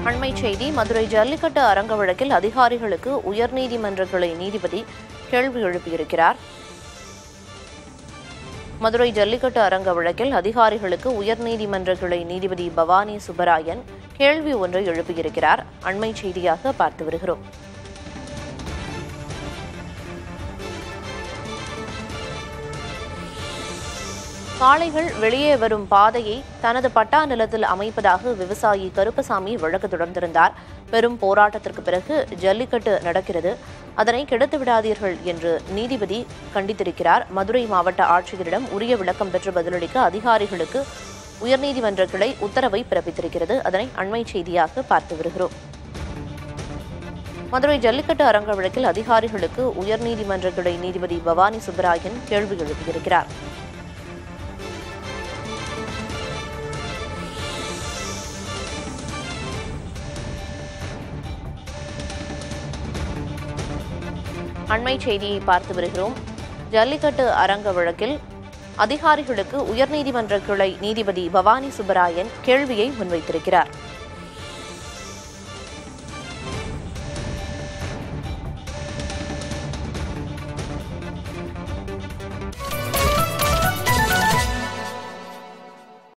அண்மை செய்தி மதுரை ஜல்லிக்கட்டு அரங்க வழக்கில் அதிகாரிகளுக்கு உயர்நீதிமன்ற கிளை நீதிபதி கேள்வி எழுப்பியிருக்கிறார் மதுரை ஜல்லிக்கட்டு அரங்க வழக்கில் அதிகாரிகளுக்கு உயர்நீதிமன்ற கிளை நீதிபதி பவானி சுப்பராயன் கேள்வி ஒன்றை எழுப்பியிருக்கிறார் அண்மை செய்தியாக பார்த்து வருகிறோம் காளைகள் வெளியே வரும் பாதையை தனது பட்டா நிலத்தில் அமைப்பதாக விவசாயி கருப்பசாமி வழக்கு தொடர்ந்திருந்தார் பெரும் போராட்டத்திற்கு பிறகு ஜல்லிக்கட்டு நடக்கிறது அதனை கெடுத்து விடாதீர்கள் என்று நீதிபதி கண்டித்திருக்கிறார் மதுரை மாவட்ட ஆட்சியரிடம் உரிய விளக்கம் பெற்று பதிலளிக்க அதிகாரிகளுக்கு உயர்நீதிமன்ற கிளை உத்தரவை பிறப்பித்திருக்கிறது அதனை அண்மை செய்தியாக பார்த்து வருகிறோம் மதுரை ஜல்லிக்கட்டு அரங்க வழக்கில் அதிகாரிகளுக்கு உயர்நீதிமன்ற கிளை நீதிபதி பவானி சுப்பராயன் கேள்வி எழுப்பியிருக்கிறார் அண்மை செய்தியை பார்த்து வருகிறோம் ஜல்லிக்கட்டு அரங்க வழக்கில் அதிகாரிகளுக்கு உயர்நீதிமன்ற கிளை நீதிபதி பவானி சுப்பராயன் கேள்வியை முன்வைத்திருக்கிறார்